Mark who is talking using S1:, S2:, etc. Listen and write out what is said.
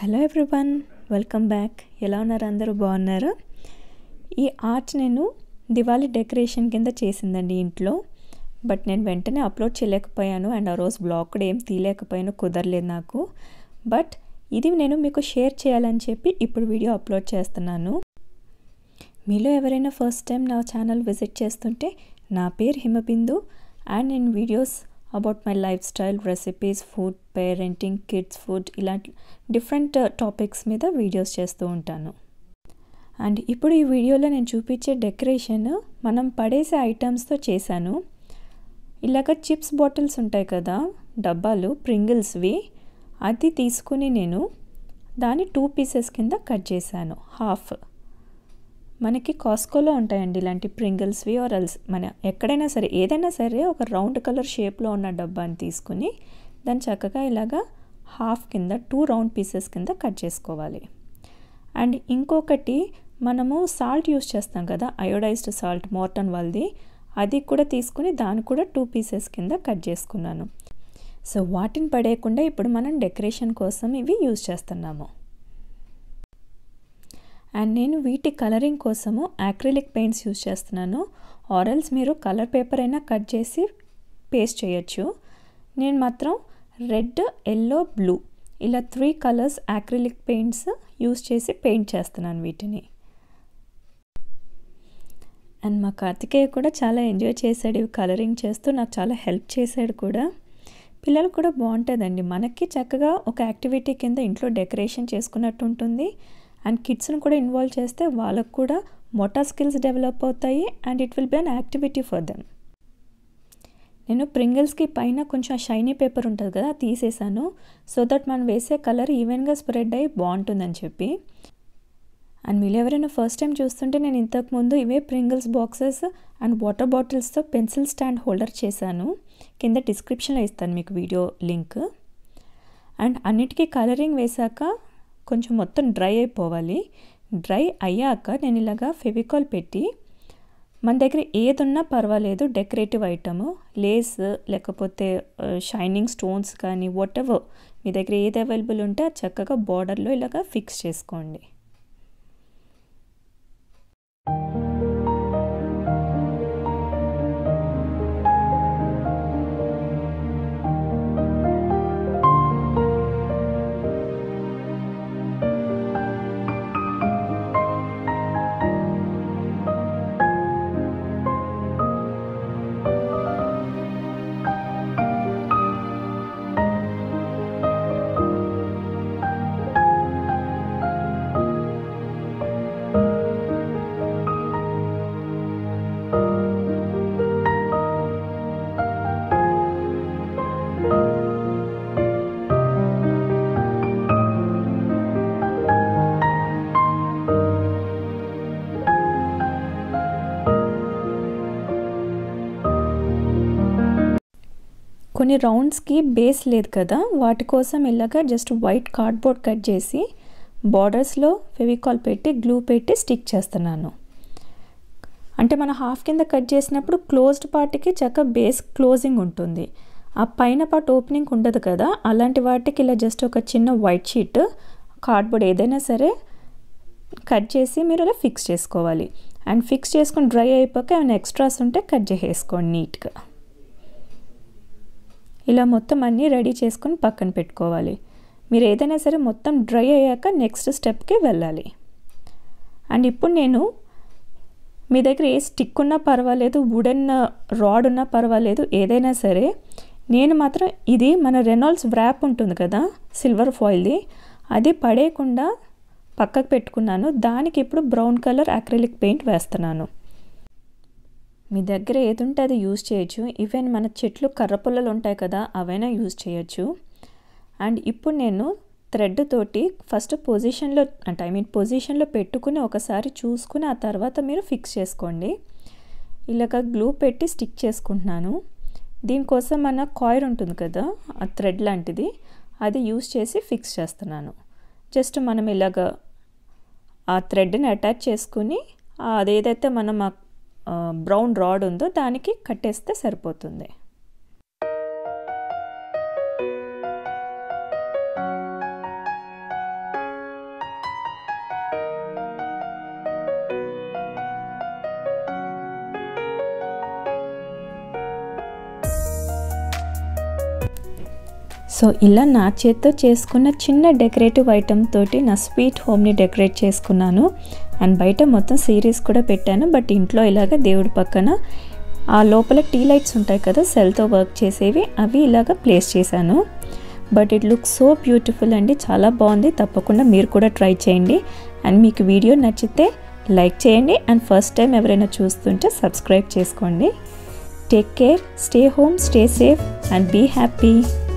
S1: hello everyone welcome back ఎలా ఉన్నారు అందరూ బాగున్నారా ఈ ఆర్ట్ నేను దివాళీ డెకరేషన్ కింద చేసిందండి ఇంట్లో బట్ నేను వెంటనే అప్లోడ్ చేయలేకపోయాను అండ్ ఆ రోజు బ్లాగ్ కూడా ఏం తీయలేకపోయాను కుదరలేదు నాకు బట్ ఇది నేను మీకు షేర్ చేయాలని చెప్పి ఇప్పుడు వీడియో అప్లోడ్ చేస్తున్నాను మీలో ఎవరైనా ఫస్ట్ టైం నా ఛానల్ విజిట్ చేస్తుంటే నా పేరు హిమబిందు అండ్ నేను videos about my lifestyle recipes food parenting kids food ఇలాంటి డిఫరెంట్ టాపిక్స్ మీద వీడియోస్ చేస్తూ ఉంటాను అండ్ ఇప్పుడు ఈ వీడియోలో నేను చూపించే డెకరేషన్ మనం పడేసే ఐటమ్స్తో చేశాను ఇలాగ చిప్స్ బాటిల్స్ ఉంటాయి కదా డబ్బాలు ప్రింగిల్స్వి అది తీసుకుని నేను దాన్ని టూ పీసెస్ కింద కట్ చేశాను హాఫ్ మనకి కాస్కోలో ఉంటాయండి ఇలాంటి ప్రింగిల్స్వి ఆర్ ఎల్స్ మన ఎక్కడైనా సరే ఏదైనా సరే ఒక రౌండ్ కలర్ షేప్లో ఉన్న డబ్బాని తీసుకుని దాన్ని చక్కగా ఇలాగా హాఫ్ కింద టూ రౌండ్ పీసెస్ కింద కట్ చేసుకోవాలి అండ్ ఇంకొకటి మనము సాల్ట్ యూస్ చేస్తాం కదా అయోడైజ్డ్ సాల్ట్ మోర్టన్ వాళ్ళది అది కూడా తీసుకుని దాన్ని కూడా టూ పీసెస్ కింద కట్ చేసుకున్నాను సో వాటిని పడేయకుండా ఇప్పుడు మనం డెకరేషన్ కోసం ఇవి యూజ్ చేస్తున్నాము అండ్ నేను వీటి కలరింగ్ కోసము యాక్రిలిక్ పెయింట్స్ యూజ్ చేస్తున్నాను ఆరల్స్ మీరు కలర్ పేపర్ అయినా కట్ చేసి పేస్ట్ చేయొచ్చు నేను మాత్రం రెడ్ ఎల్లో బ్లూ ఇలా three colours acrylic paints use చేసి పెయింట్ చేస్తున్నాను వీటిని అండ్ మా కార్తికేయ కూడా చాలా ఎంజాయ్ చేశాడు ఇవి కలరింగ్ చేస్తూ నాకు చాలా హెల్ప్ చేశాడు కూడా పిల్లలు కూడా బాగుంటుందండి మనకి చక్కగా ఒక యాక్టివిటీ కింద ఇంట్లో డెకరేషన్ చేసుకున్నట్టు ఉంటుంది అండ్ కిడ్స్ని కూడా ఇన్వాల్వ్ చేస్తే వాళ్ళకు కూడా మోటార్ స్కిల్స్ డెవలప్ అవుతాయి and it will be an activity for them నేను ప్రింగిల్స్కి పైన కొంచెం షైనీ పేపర్ ఉంటుంది కదా తీసేసాను సో దట్ మనం వేసే కలర్ ఈవెన్గా స్ప్రెడ్ అయ్యి బాగుంటుందని చెప్పి అండ్ మీరు ఎవరైనా ఫస్ట్ టైం చూస్తుంటే నేను ఇంతకుముందు ఇవే ప్రింగిల్స్ బాక్సెస్ అండ్ వాటర్ బాటిల్స్తో పెన్సిల్ స్టాండ్ హోల్డర్ చేశాను కింద డిస్క్రిప్షన్లో ఇస్తాను మీకు వీడియో లింక్ అండ్ అన్నిటికీ కలరింగ్ వేశాక కొంచెం మొత్తం డ్రై అయిపోవాలి డ్రై అయ్యాక నేను ఇలాగా ఫెవికాల్ పెట్టి మన దగ్గర ఏదున్నా పర్వాలేదు డెకరేటివ్ ఐటమ్ లేస్ లేకపోతే షైనింగ్ స్టోన్స్ కానీ వాట్ ఎవర్ మీ దగ్గర ఏది అవైలబుల్ ఉంటే అది చక్కగా బార్డర్లో ఇలాగా ఫిక్స్ చేసుకోండి కొన్ని రౌండ్స్కి బేస్ లేదు కదా వాటి కోసం ఇలాగా జస్ట్ వైట్ కార్డ్బోర్డ్ కట్ చేసి బార్డర్స్లో ఫెవికాల్ పెట్టి గ్లూ పెట్టి స్టిక్ చేస్తున్నాను అంటే మనం హాఫ్ కింద కట్ చేసినప్పుడు క్లోజ్డ్ పార్ట్కి చక్క బేస్ క్లోజింగ్ ఉంటుంది ఆ పైన పార్ట్ ఓపెనింగ్ ఉండదు కదా అలాంటి వాటికి ఇలా జస్ట్ ఒక చిన్న వైట్ షీట్ కార్డ్బోర్డ్ ఏదైనా సరే కట్ చేసి మీరు ఇలా ఫిక్స్ చేసుకోవాలి అండ్ ఫిక్స్ చేసుకొని డ్రై అయిపోక ఏమైనా ఎక్స్ట్రాస్ ఉంటే కట్ చేసేసుకోండి నీట్గా ఇలా మొత్తం అన్నీ రెడీ చేసుకొని పక్కన పెట్టుకోవాలి మీరు ఏదైనా సరే మొత్తం డ్రై అయ్యాక నెక్స్ట్ స్టెప్కి వెళ్ళాలి అండ్ ఇప్పుడు నేను మీ దగ్గర ఏ స్టిక్ ఉన్నా పర్వాలేదు వుడెన్ రాడ్ ఉన్నా పర్వాలేదు ఏదైనా సరే నేను మాత్రం ఇది మన రెనాల్డ్స్ వ్రాప్ ఉంటుంది కదా సిల్వర్ ఫాయిల్ది అది పడేయకుండా పక్కకు పెట్టుకున్నాను దానికి ఇప్పుడు బ్రౌన్ కలర్ అక్రిలిక్ పెయింట్ వేస్తున్నాను మీ దగ్గర ఏది ఉంటే అది యూజ్ చేయొచ్చు ఈవెన్ మన చెట్లు కర్ర పుల్లలు ఉంటాయి కదా అవైనా యూజ్ చేయొచ్చు అండ్ ఇప్పుడు నేను థ్రెడ్ తోటి ఫస్ట్ పొజిషన్లో అంటే ఐ మీన్ పొజిషన్లో పెట్టుకుని ఒకసారి చూసుకుని ఆ తర్వాత మీరు ఫిక్స్ చేసుకోండి ఇలాగ గ్లూ పెట్టి స్టిక్ చేసుకుంటున్నాను దీనికోసం మన కాయిర్ ఉంటుంది కదా ఆ థ్రెడ్ లాంటిది అది యూజ్ చేసి ఫిక్స్ చేస్తున్నాను జస్ట్ మనం ఇలాగ ఆ థ్రెడ్ని అటాచ్ చేసుకుని అదేదైతే మనం బ్రౌన్ రాడ్ ఉందో దానికి కట్టేస్తే సరిపోతుంది సో ఇలా నా చేత్తో చేసుకున్న చిన్న డెకరేటివ్ ఐటమ్ తోటి నా స్వీట్ హోమ్ని డెకరేట్ చేసుకున్నాను అండ్ బయట మొత్తం సిరీస్ కూడా పెట్టాను బట్ ఇంట్లో ఇలాగ దేవుడి పక్కన ఆ లోపల టీ లైట్స్ ఉంటాయి కదా సెల్తో వర్క్ చేసేవి అవి ఇలాగ ప్లేస్ చేశాను but it look so beautiful అండి చాలా బాగుంది తప్పకుండా మీరు కూడా ట్రై చేయండి అండ్ మీకు వీడియో నచ్చితే లైక్ చేయండి అండ్ ఫస్ట్ టైం ఎవరైనా చూస్తుంటే సబ్స్క్రైబ్ చేసుకోండి take care stay home stay safe and be happy